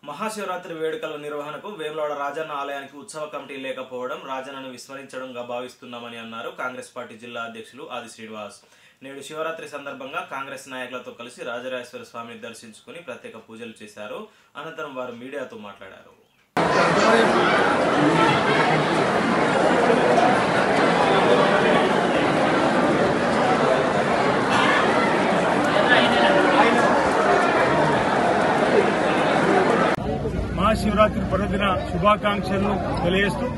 మహాశివరాత్రి వేడుకల నిర్వహణకు వేములవాడ రాజన్న ఆలయానికి ఉత్సవ కమిటీ లేకపోవడం రాజన్నను విస్మరించడంగా భావిస్తున్నామని అన్నారు కాంగ్రెస్ పార్టీ జిల్లా అధ్యక్షులు ఆది శ్రీనివాస్ నేడు శివరాత్రి సందర్భంగా కాంగ్రెస్ నాయకులతో కలిసి రాజరాజేశ్వర స్వామిని దర్శించుకుని ప్రత్యేక పూజలు చేశారు అనంతరం వారు మీడియాతో మాట్లాడారు మహాశివరాత్రి పర్వదిన శుభాకాంక్షలను తెలియజేస్తూ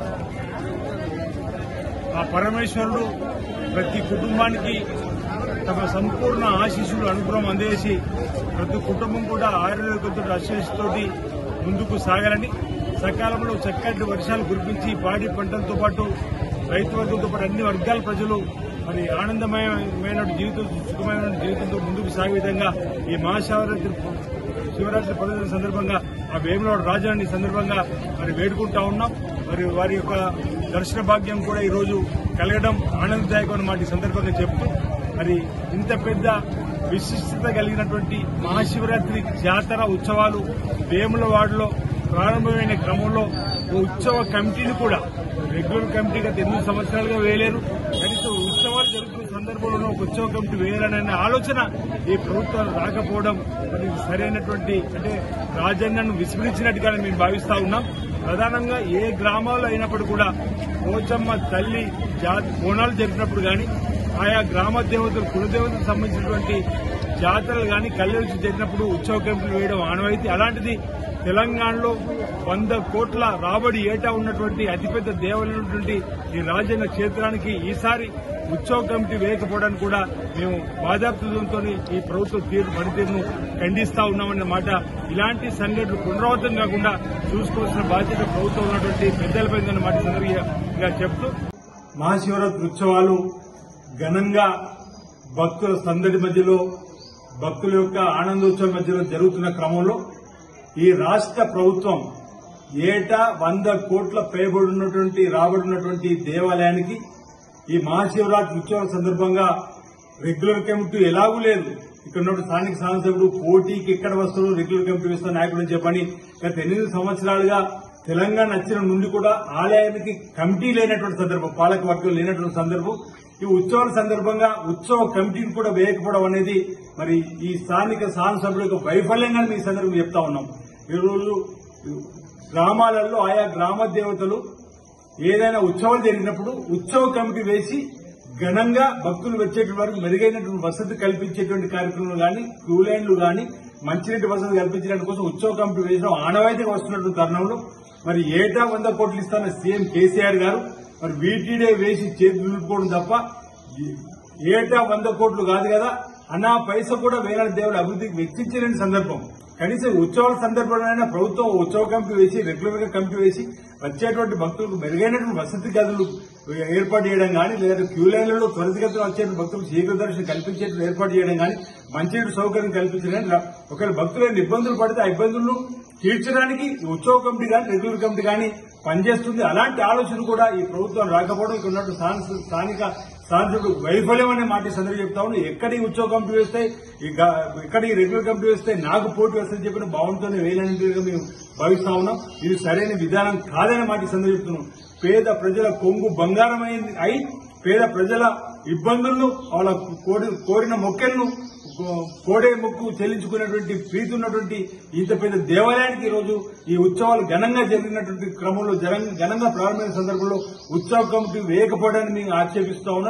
ఆ పరమేశ్వరుడు ప్రతి కుటుంబానికి తమ సంపూర్ణ ఆశీస్సులు అనుగ్రహం అందజేసి ప్రతి కుటుంబం కూడా ఆయుర్వేదంతో ఆశీస్సుతోటి ముందుకు సాగాలని సకాలంలో చక్కటి వర్షాలు కురిపించి పాడి పంటలతో పాటు రైతు వర్గంతో పాటు అన్ని వర్గాల ప్రజలు మరి ఆనందమయమైన జీవితం సుఖమైన జీవితంతో ముందుకు సాగే విధంగా ఈ మహాశివరాత్రి శివరాత్రి పర్వదిన సందర్భంగా ఆ వేములవాడ రాజాన్ని సందర్భంగా మరి వేడుకుంటా ఉన్నాం మరి వారి యొక్క దర్శన భాగ్యం కూడా ఈ రోజు కలగడం ఆనందదాయకమైన మాట ఈ సందర్భంగా చెప్తూ మరి ఇంత పెద్ద విశిష్టత కలిగినటువంటి మహాశివరాత్రి జాతర ఉత్సవాలు వేములవాడలో ప్రారంభమైన క్రమంలో ఓ ఉత్సవ కమిటీని కూడా రెగ్యులర్ కమిటీ గత ఎనిమిది సంవత్సరాలుగా వేయలేరు కనీసం ఉత్సవాలు జరుగుతున్న సందర్భంలో ఒక ఉత్సవ కమిటీ వేయాలనే ఆలోచన ఈ ప్రభుత్వాలు రాకపోవడం మరి సరైనటువంటి అంటే రాజన్నను విస్మరించినట్టుగా మేము భావిస్తా ఉన్నాం ప్రధానంగా ఏ గ్రామాల్లో అయినప్పుడు కూడా పోచమ్మ తల్లి జాతి బోనాలు జరిపినప్పుడు గాని ఆయా గ్రామ దేవతలు కులదేవతలకు సంబంధించినటువంటి జాతరలు గాని కళ్యాణి జరిగినప్పుడు ఉత్సవ కమిటీలు వేయడం ఆనవాయితీ అలాంటిది తెలంగాణలో వంద కోట్ల రాబడి ఏటా ఉన్నటువంటి అతిపెద్ద దేవాలైనటువంటి ఈ రాజన్న క్షేత్రానికి ఈసారి ఉత్సవ కమిటీ వేయకపోవడానికి కూడా మేము బాధాప్తులతో ఈ ప్రభుత్వ తీరు పనితీరును ఖండిస్తా ఉన్నామన్న మాట ఇలాంటి సంఘటనలు పునరావృతం కాకుండా చూసుకోవాల్సిన బాధ్యత ప్రభుత్వం ఉన్నటువంటి పెద్దలపై ఉందన్న మాట సందర్భంగా చెప్తూ మహాశివరాత్రి ఉత్సవాలు ఘనంగా భక్తుల సందడి మధ్యలో భక్తుల యొక్క ఆనందోత్సవం మధ్యలో జరుగుతున్న క్రమంలో ఈ రాష్ట్ర ప్రభుత్వం ఏటా వంద కోట్ల పైబడినటువంటి రాబడినటువంటి దేవాలయానికి ఈ మహాశివరాత్రి ఉత్సవం సందర్భంగా రెగ్యులర్ కమిటీ ఎలాగూ లేదు ఇక్కడ ఉన్న స్థానిక శాసనసభ్యుడు పోటీకి ఎక్కడ వస్తాడో రెగ్యులర్ కమిటీ వేస్తున్న నాయకుడు అని చెప్పని గత ఎనిమిది సంవత్సరాలుగా తెలంగాణ వచ్చిన నుండి కూడా ఆలయానికి కమిటీ లేనటువంటి సందర్భం పాలక వర్గం లేనటువంటి సందర్భం ఈ ఉత్సవాల సందర్భంగా ఉత్సవ కమిటీని కూడా వేయకపోవడం అనేది మరి ఈ స్థానిక శాసనసభ్యుల యొక్క వైఫల్యంగా ఈ సందర్భం చెప్తా ఉన్నాం ఈ రోజు గ్రామాలలో ఆయా గ్రామ దేవతలు ఏదైనా ఉత్సవాలు జరిగినప్పుడు ఉత్సవ కమిటీ వేసి ఘనంగా భక్తులు వచ్చేటువంటి వారికి మెరుగైనటువంటి వసతి కల్పించేటువంటి కార్యక్రమాలు గాని క్యూ లైన్లు గాని మంచినీటి వసతి కల్పించడానికి కోసం ఉత్సవ కమిటీ వేసిన ఆనవాయితీగా వస్తున్నటువంటి తరుణంలో మరి ఏటా వంద కోట్లు ఇస్తాన సీఎం కేసీఆర్ గారు మరి వీటీడే వేసి చేతులు నిలుపుకోవడం తప్ప ఏటా వంద కోట్లు కాదు కదా అన్నా పైస కూడా వేలాది దేవుడు అభివృద్ధికి వెచ్చించలేని సందర్భం కనీసం ఉత్సవాల సందర్భంలో ప్రభుత్వం ఉత్సవ కమిటీ వేసి రెగ్యులర్ గా కమిటీ వేసి వచ్చేటువంటి భక్తులకు మెరుగైనటువంటి వసతి గదులు ఏర్పాటు చేయడం కానీ లేదా క్యూ లైన్లలో త్వరితగతిన వచ్చే భక్తులకు శీఘ్ర దర్శనం కల్పించేట్టు ఏర్పాటు చేయడం కానీ మంచినీటి సౌకర్యం కల్పించడం కానీ ఒకవేళ భక్తులు ఏమైనా ఇబ్బందులు పడితే ఆ ఇబ్బందులను తీర్చడానికి ఈ ఉత్సవ కమిటీ కానీ రెగ్యులర్ కమిటీ కానీ పనిచేస్తుంది అలాంటి ఆలోచన కూడా ఈ ప్రభుత్వం రాకపోవడం ఇక్కడ ఉన్నట్టు స్థానిక సాంసదుడు వైఫల్యం అనే మాట ఈ సందర్భంగా చెప్తా ఉన్నాం ఎక్కడ ఈ ఉత్సవ కమిటీ వేస్తే ఈ గ- ఎక్కడ ఈ రెగ్యులర్ కమిటీ వేస్తే నాకు పోటీ వస్తుందని చెప్పిన భావంతోనే వేయలేనిగా మేము భావిస్తా ఉన్నాం ఇది సరైన విధానం కాదనే మాట ఈ సందర్భంగా చెప్తున్నాం పేద ప్రజల కొంగు బంగారం అయింది అయి పేద ప్రజల ఇబ్బందులను వాళ్ళ కోరి- కోరిన మొక్కలను కోడే మొక్కు చెల్లించుకునేటువంటి ప్రీతి ఉన్నటువంటి ఇంత పెద్ద దేవాలయానికి ఈ రోజు ఈ ఉత్సవాలు ఘనంగా జరిగినటువంటి క్రమంలో జరం- ఘనంగా ప్రారంభమైన సందర్భంలో ఉత్సవ కమిటీ వేయకపోవడాన్ని మేము ఆక్షేపిస్తా ఉన్నాం